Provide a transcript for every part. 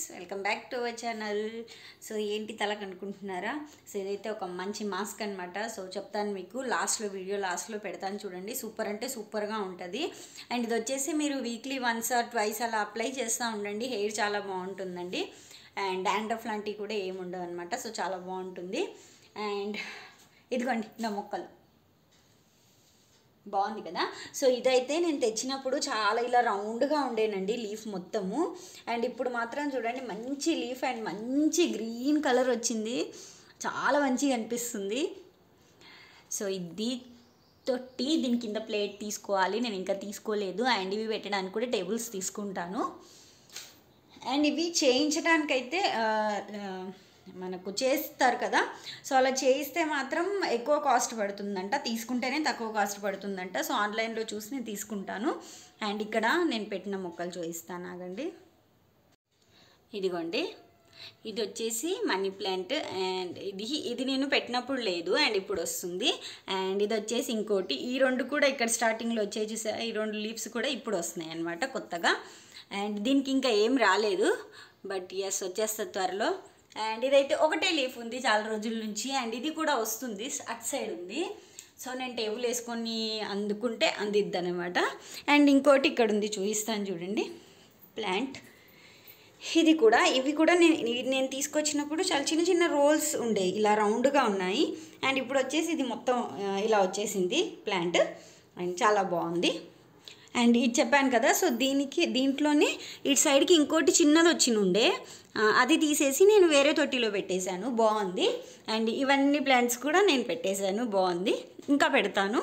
welcome back to our channel so ఏంటి తలకు అనుకుంటున్నారా సో ఇదైతే ఒక మంచి మాస్క్ అనమాట సో చెప్తాను మీకు లాస్ట్లో వీడియో లాస్ట్లో పెడతాను చూడండి సూపర్ అంటే సూపర్గా ఉంటుంది అండ్ ఇది వచ్చేసి మీరు వీక్లీ వన్స్ ఆర్ ట్వైస్ అలా అప్లై చేస్తూ ఉండండి హెయిర్ చాలా బాగుంటుందండి అండ్ డాండ్రఫ్ లాంటివి కూడా ఏమి ఉండవు అనమాట సో చాలా బాగుంటుంది అండ్ ఇదిగోండి నా మొక్కలు బాగుంది కదా సో ఇదైతే నేను తెచ్చినప్పుడు చాలా ఇలా రౌండ్గా ఉండేనండి లీఫ్ మొత్తము అండ్ ఇప్పుడు మాత్రం చూడండి మంచి లీఫ్ అండ్ మంచి గ్రీన్ కలర్ వచ్చింది చాలా మంచిగా అనిపిస్తుంది సో ఇది తొట్టి దీని కింద ప్లేట్ తీసుకోవాలి నేను ఇంకా తీసుకోలేదు అండ్ ఇవి పెట్టడానికి కూడా టేబుల్స్ తీసుకుంటాను అండ్ ఇవి చేయించడానికైతే ఆ, ఆ, మనకు చేస్తారు కదా సో అలా చేయిస్తే మాత్రం ఎక్కువ కాస్ట్ పడుతుందంట తీసుకుంటేనే తక్కువ కాస్ట్ పడుతుందంట సో ఆన్లైన్లో చూసి నేను తీసుకుంటాను అండ్ ఇక్కడ నేను పెట్టిన మొక్కలు చూపిస్తాను ఆగండి ఇదిగోండి ఇది వచ్చేసి మనీ ప్లాంట్ అండ్ ఇది ఇది నేను పెట్టినప్పుడు లేదు అండ్ ఇప్పుడు వస్తుంది అండ్ ఇది వచ్చేసి ఇంకోటి ఈ రెండు కూడా ఇక్కడ స్టార్టింగ్లో వచ్చే చూసా ఈ రెండు లీవ్స్ కూడా ఇప్పుడు వస్తున్నాయి అనమాట కొత్తగా అండ్ దీనికి ఇంకా ఏం రాలేదు బట్ ఎస్ వచ్చేస్తుంది త్వరలో అండ్ ఇదైతే ఒకటే లీఫ్ ఉంది చాలా రోజుల నుంచి అండ్ ఇది కూడా వస్తుంది అట్ సైడ్ ఉంది సో నేను టేబుల్ వేసుకొని అందుకుంటే అందిద్ది అనమాట అండ్ ఇంకోటి ఇక్కడ ఉంది చూపిస్తాను చూడండి ప్లాంట్ ఇది కూడా ఇవి కూడా నేను ఇవి నేను తీసుకొచ్చినప్పుడు చాలా చిన్న చిన్న రోల్స్ ఉండే ఇలా రౌండ్గా ఉన్నాయి అండ్ ఇప్పుడు వచ్చేసి ఇది మొత్తం ఆ, ఇలా వచ్చేసింది ప్లాంట్ అండ్ చాలా బాగుంది అండ్ ఇది చెప్పాను కదా సో దీనికి దీంట్లోనే ఇటు సైడ్కి ఇంకోటి చిన్నది వచ్చిన ఉండే ఆ, అది తీసేసి నేను వేరే తొట్టిలో పెట్టేశాను బాగుంది అండ్ ఇవన్నీ ప్లాంట్స్ కూడా నేను పెట్టేశాను బాగుంది ఇంకా పెడతాను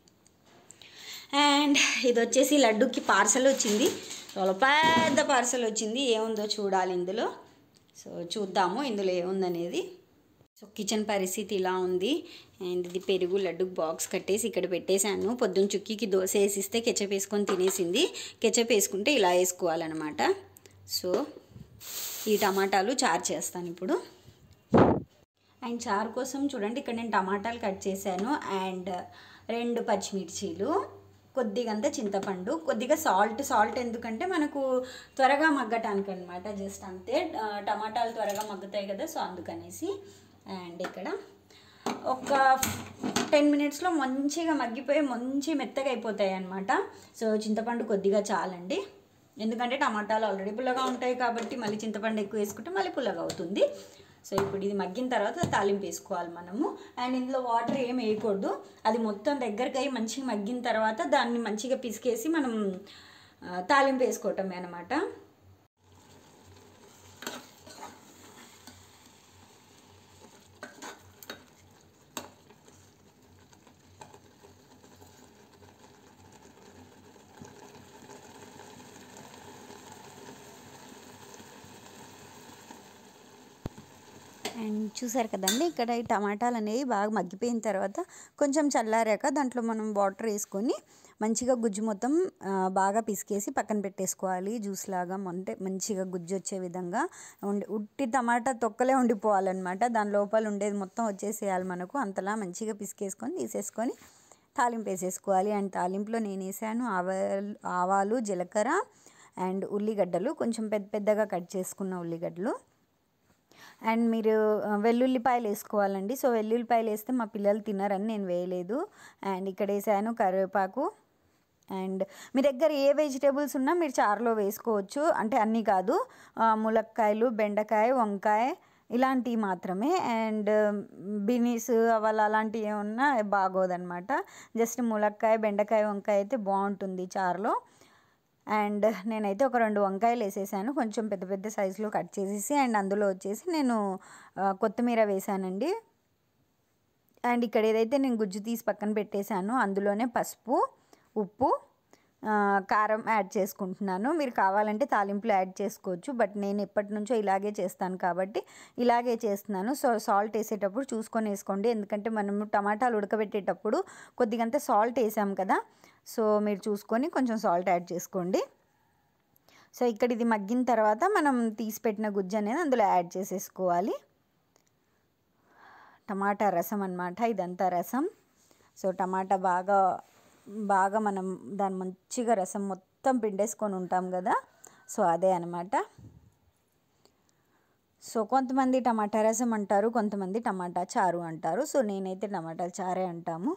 అండ్ ఇది వచ్చేసి లడ్డుకి పార్సల్ వచ్చింది చాలా పెద్ద పార్సల్ వచ్చింది ఏముందో చూడాలి ఇందులో సో చూద్దాము ఇందులో ఏముందనేది సో కిచెన్ పరిస్థితి ఇలా ఉంది అండ్ ఇది పెరుగు లడ్డు బాక్స్ కట్టేసి ఇక్కడ పెట్టేశాను పొద్దున్న చుక్కీకి దోశ వేసిస్తే కెచప్ వేసుకొని తినేసింది కెచప్ వేసుకుంటే ఇలా వేసుకోవాలన్నమాట సో ఈ టమాటాలు చారు చేస్తాను ఇప్పుడు అండ్ చారు కోసం చూడండి ఇక్కడ నేను టమాటాలు కట్ చేశాను అండ్ రెండు పచ్చిమిర్చీలు కొద్దిగంత చింతపండు కొద్దిగా సాల్ట్ సాల్ట్ ఎందుకంటే మనకు త్వరగా మగ్గటానికి అనమాట జస్ట్ అంతే ఆ, టమాటాలు త్వరగా మగ్గుతాయి కదా సో అందుకనేసి అండ్ ఇక్కడ ఒక టెన్ మినిట్స్లో మంచిగా మగ్గిపోయి మంచి మెత్తగా అయిపోతాయి అనమాట సో చింతపండు కొద్దిగా చాలండి ఎందుకంటే టమాటాలు ఆల్రెడీ పుల్లగా ఉంటాయి కాబట్టి మళ్ళీ చింతపండు ఎక్కువ వేసుకుంటే మళ్ళీ పుల్లగా అవుతుంది సో ఇప్పుడు ఇది మగ్గిన తర్వాత తాలింపు వేసుకోవాలి మనము అండ్ ఇందులో వాటర్ ఏం వేయకూడదు అది మొత్తం దగ్గరికి అయ్యి మంచిగా మగ్గిన తర్వాత దాన్ని మంచిగా పిసికేసి మనం ఆ, తాలింపు వేసుకోవటమే అనమాట అండ్ చూసారు కదండి ఇక్కడ ఈ టమాటాలు అనేవి బాగా మగ్గిపోయిన తర్వాత కొంచెం చల్లారాక దాంట్లో మనం వాటర్ వేసుకొని మంచిగా గుజ్జు మొత్తం ఆ, బాగా పిసికేసి పక్కన పెట్టేసుకోవాలి జ్యూస్ లాగా అంటే మంచిగా గుజ్జు వచ్చే విధంగా ఉండి ఉట్టి టమాటా తొక్కలే ఉండిపోవాలన్నమాట దాని లోపల ఉండేది మొత్తం వచ్చేసేయాలి మనకు అంతలా మంచిగా పిసికేసుకొని తీసేసుకొని తాలింపు వేసేసుకోవాలి అండ్ తాలింపులో నేను వేసాను ఆవాలు ఆవాలు జీలకర్ర అండ్ ఉల్లిగడ్డలు కొంచెం పెద్ద పెద్దగా కట్ చేసుకున్న ఉల్లిగడ్డలు అండ్ మీరు ఆ, వెల్లుల్లిపాయలు వేసుకోవాలండి సో వెల్లుల్లిపాయలు వేస్తే మా పిల్లలు తినరని నేను వేయలేదు అండ్ ఇక్కడ వేసాను కరివేపాకు అండ్ మీ దగ్గర ఏ వెజిటేబుల్స్ ఉన్నా మీరు చారులో వేసుకోవచ్చు అంటే అన్నీ కాదు ఆ, ములక్కాయలు బెండకాయ వంకాయ ఇలాంటివి మాత్రమే అండ్ బీనీస్ అవాలు అలాంటివి ఏమన్నా బాగోదన్నమాట జస్ట్ ములక్కాయ బెండకాయ వంకాయ అయితే బాగుంటుంది చారులో అండ్ నేనైతే ఒక రెండు వంకాయలు వేసేసాను కొంచెం పెద్ద పెద్ద సైజులో కట్ చేసేసి అండ్ అందులో వచ్చేసి నేను ఆ, కొత్తిమీర వేసానండి అండ్ ఇక్కడ ఏదైతే నేను గుజ్జు తీసి పక్కన పెట్టేశానో అందులోనే పసుపు ఉప్పు ఆ, కారం యాడ్ చేసుకుంటున్నాను మీరు కావాలంటే తాలింపులు యాడ్ చేసుకోవచ్చు బట్ నేను ఎప్పటి నుంచో ఇలాగే చేస్తాను కాబట్టి ఇలాగే చేస్తున్నాను సో సాల్ట్ వేసేటప్పుడు చూసుకొని వేసుకోండి ఎందుకంటే మనము టమాటాలు ఉడకబెట్టేటప్పుడు కొద్దిగంత సాల్ట్ వేసాం కదా సో మీరు చూసుకొని కొంచెం సాల్ట్ యాడ్ చేసుకోండి సో ఇక్కడ ఇది మగ్గిన తర్వాత మనం తీసి పెట్టిన గుజ్జు అనేది అందులో యాడ్ చేసేసుకోవాలి టమాటా రసం అన్నమాట ఇదంతా రసం సో టమాటా బాగా బాగా మనం దాని మంచిగా రసం మొత్తం పిండేసుకొని ఉంటాం కదా సో అదే అనమాట సో కొంతమంది టమాటా రసం అంటారు కొంతమంది టమాటా చారు అంటారు సో నేనైతే టమాటా చారే అంటాము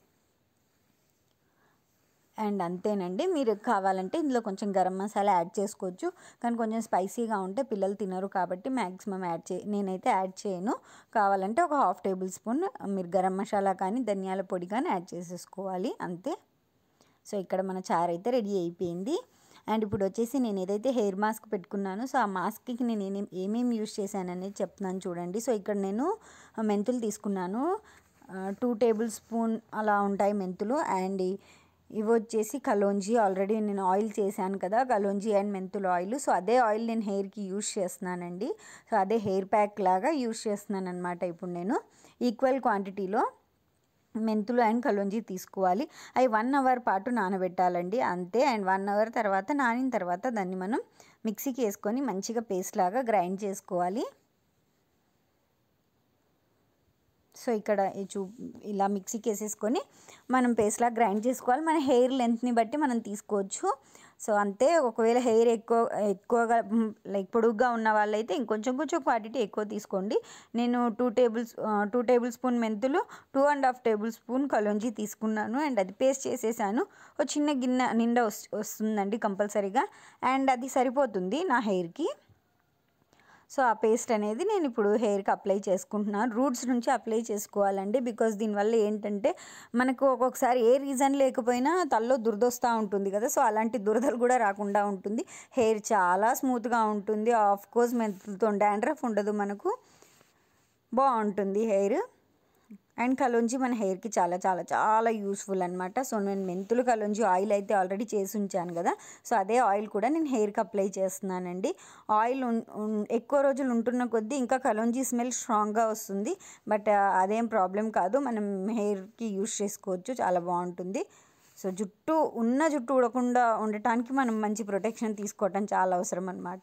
అండ్ అంతేనండి మీరు కావాలంటే ఇందులో కొంచెం గరం మసాలా యాడ్ చేసుకోవచ్చు కానీ కొంచెం స్పైసీగా ఉంటే పిల్లలు తినరు కాబట్టి మ్యాక్సిమం యాడ్ చే నేనైతే యాడ్ చేయను కావాలంటే ఒక హాఫ్ టేబుల్ స్పూన్ మీరు గరం మసాలా కానీ ధనియాల పొడి కానీ యాడ్ చేసేసుకోవాలి అంతే సో ఇక్కడ మన చారు అయితే రెడీ అయిపోయింది అండ్ ఇప్పుడు వచ్చేసి నేను ఏదైతే హెయిర్ మాస్క్ పెట్టుకున్నానో సో ఆ మాస్క్కి నేను ఏమేమి ఏమేమి యూస్ చేశాననేది చెప్తున్నాను చూడండి సో ఇక్కడ నేను మెంతులు తీసుకున్నాను టూ టేబుల్ స్పూన్ అలా ఉంటాయి మెంతులు అండ్ ఇవి వచ్చేసి కలోంజీ ఆల్రెడీ నేను ఆయిల్ చేశాను కదా కలోంజీ అండ్ మెంతుల ఆయిల్ సో అదే ఆయిల్ నేను హెయిర్కి యూస్ చేస్తున్నానండి సో అదే హెయిర్ ప్యాక్ లాగా యూస్ చేస్తున్నాను అనమాట ఇప్పుడు నేను ఈక్వల్ క్వాంటిటీలో మెంతులు అండ్ కలోంజీ తీసుకోవాలి అవి వన్ అవర్ పాటు నానబెట్టాలండి అంతే అండ్ వన్ అవర్ తర్వాత నానిన తర్వాత దాన్ని మనం మిక్సీకి వేసుకొని మంచిగా పేస్ట్ లాగా గ్రైండ్ చేసుకోవాలి సో ఇక్కడ ఈ చూ ఇలా మిక్సీకి వేసేసుకొని మనం పేస్ట్లా గ్రైండ్ చేసుకోవాలి మన హెయిర్ లెంత్ని బట్టి మనం తీసుకోవచ్చు సో అంతే ఒకవేళ హెయిర్ ఎక్కువ ఎక్కువగా లైక్ పొడుగ్గా ఉన్న వాళ్ళైతే ఇంకొంచెం కొంచెం క్వాంటిటీ ఎక్కువ తీసుకోండి నేను two tables two tablespoon మెంతులు two and half tablespoon kalonji తీసుకున్నాను అండ్ అది పేస్ట్ చేసేసాను ఒక చిన్న గిన్నె నిండా వస్తుందండి కంపల్సరీగా అండ్ అది సరిపోతుంది నా హెయిర్కి సో ఆ పేస్ట్ అనేది నేను ఇప్పుడు హెయిర్కి అప్లై చేసుకుంటున్నాను రూట్స్ నుంచి అప్లై చేసుకోవాలండి బికాస్ దీనివల్ల ఏంటంటే మనకు ఒక్కొక్కసారి ఏ రీజన్ లేకపోయినా తల్లో దురదొస్తూ ఉంటుంది కదా సో అలాంటి దురదలు కూడా రాకుండా ఉంటుంది హెయిర్ చాలా స్మూత్గా ఉంటుంది ఆఫ్ కోర్స్ మెంతులతో డాండ్రఫ్ ఉండదు మనకు బాగుంటుంది హెయిర్ అండ్ కలోంజీ మన హెయిర్కి చాలా చాలా చాలా యూస్ఫుల్ అనమాట సో నేను మెంతులు కలోంజీ ఆయిల్ అయితే ఆల్రెడీ చేసి ఉంచాను కదా సో అదే ఆయిల్ కూడా నేను హెయిర్కి అప్లై చేస్తున్నానండి ఆయిల్ ఎక్కువ రోజులు ఉంటున్న కొద్దీ ఇంకా కలోంజీ స్మెల్ స్ట్రాంగ్గా వస్తుంది బట్ అదేం ప్రాబ్లం కాదు మనం హెయిర్కి యూస్ చేసుకోవచ్చు చాలా బాగుంటుంది సో జుట్టు ఉన్న జుట్టు ఉడకుండా ఉండటానికి మనం మంచి ప్రొటెక్షన్ తీసుకోవటం చాలా అవసరం అనమాట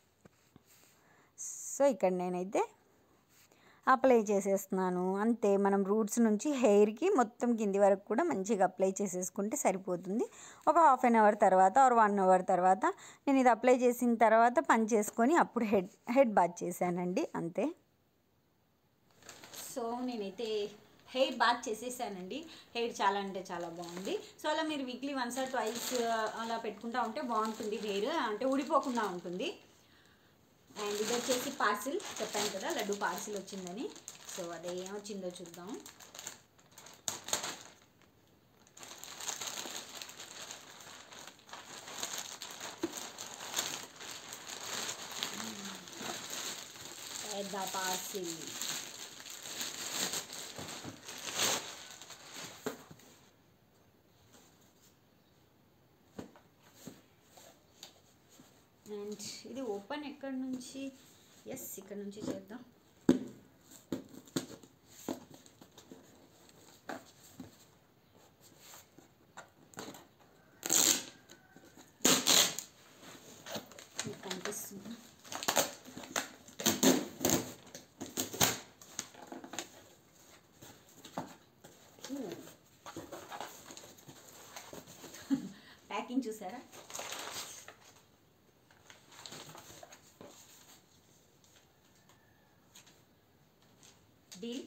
సో ఇక్కడ నేనైతే అప్లై చేసేస్తున్నాను అంతే మనం రూట్స్ నుంచి హెయిర్కి మొత్తం కింది వరకు కూడా మంచిగా అప్లై చేసేసుకుంటే సరిపోతుంది ఒక హాఫ్ అన్ అవర్ తర్వాత ఆర్ వన్ అవర్ తర్వాత నేను ఇది అప్లై చేసిన తర్వాత పని చేసుకొని అప్పుడు హెడ్ హెడ్ బాత్ చేశానండి అంతే సో నేనైతే హెయిర్ బాత్ చేసేసానండి హెయిర్ చాలా అంటే చాలా బాగుంది సో అలా మీరు వీక్లీ వన్స్ ఆర్ ట్వైస్ అలా పెట్టుకుంటా ఉంటే బాగుంటుంది హెయిర్ అంటే ఊడిపోకుండా ఉంటుంది అండ్ ఇది వచ్చేసి పార్సిల్ చెప్పాను కదా లడ్డు పార్సిల్ వచ్చిందని సో అదే ఏమొచ్చిందో చూద్దాం పెద్ద పార్సిల్ అండ్ ఇది ఓపెన్ ఎక్కడి నుంచి ఎస్ ఇక్కడ నుంచి చేద్దాం మీకు కనిపిస్తుంది ప్యాకింగ్ చూసారా డీల్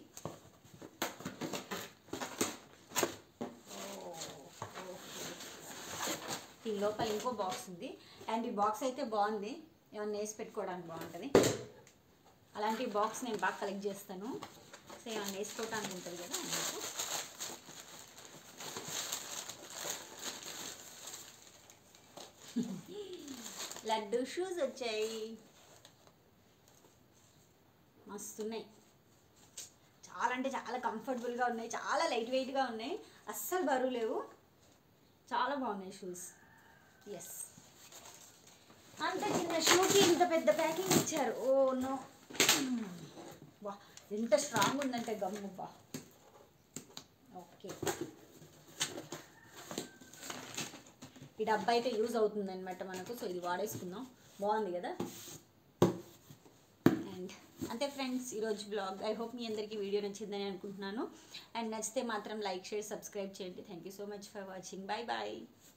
దీని లోపల ఇంకో బాక్స్ ఉంది అండ్ ఈ బాక్స్ అయితే బాగుంది ఏమన్నా వేసి పెట్టుకోవడానికి బాగుంటుంది అలాంటి బాక్స్ నేను బాగా కలెక్ట్ చేస్తాను సో ఏమన్నా వేసుకోవడానికి ఉంటుంది కదా అందుకు లడ్డు షూస్ వచ్చాయి మస్తున్నాయి చాలా అంటే చాలా కంఫర్టబుల్గా ఉన్నాయి చాలా లైట్ వెయిట్గా ఉన్నాయి అస్సలు బరువు లేవు చాలా బాగున్నాయి షూస్ ఎస్ అంత చిన్న షూకి ఇంత పెద్ద ప్యాకింగ్ ఇచ్చారు ఓ నో వా ఎంత స్ట్రాంగ్ ఉందంటే గమ్ము బా ఓకే ఈ డబ్బా అయితే యూజ్ అవుతుంది అనమాట మనకు సో ఇది వాడేసుకుందాం బాగుంది కదా అండ్ అంతే ఫ్రెండ్స్ ఈరోజు బ్లాగ్ ఐ హోప్ మీ అందరికీ వీడియో నచ్చిందని అనుకుంటున్నాను అండ్ నచ్చితే మాత్రం లైక్ షేర్ సబ్స్క్రైబ్ చేయండి thank you so much for watching bye bye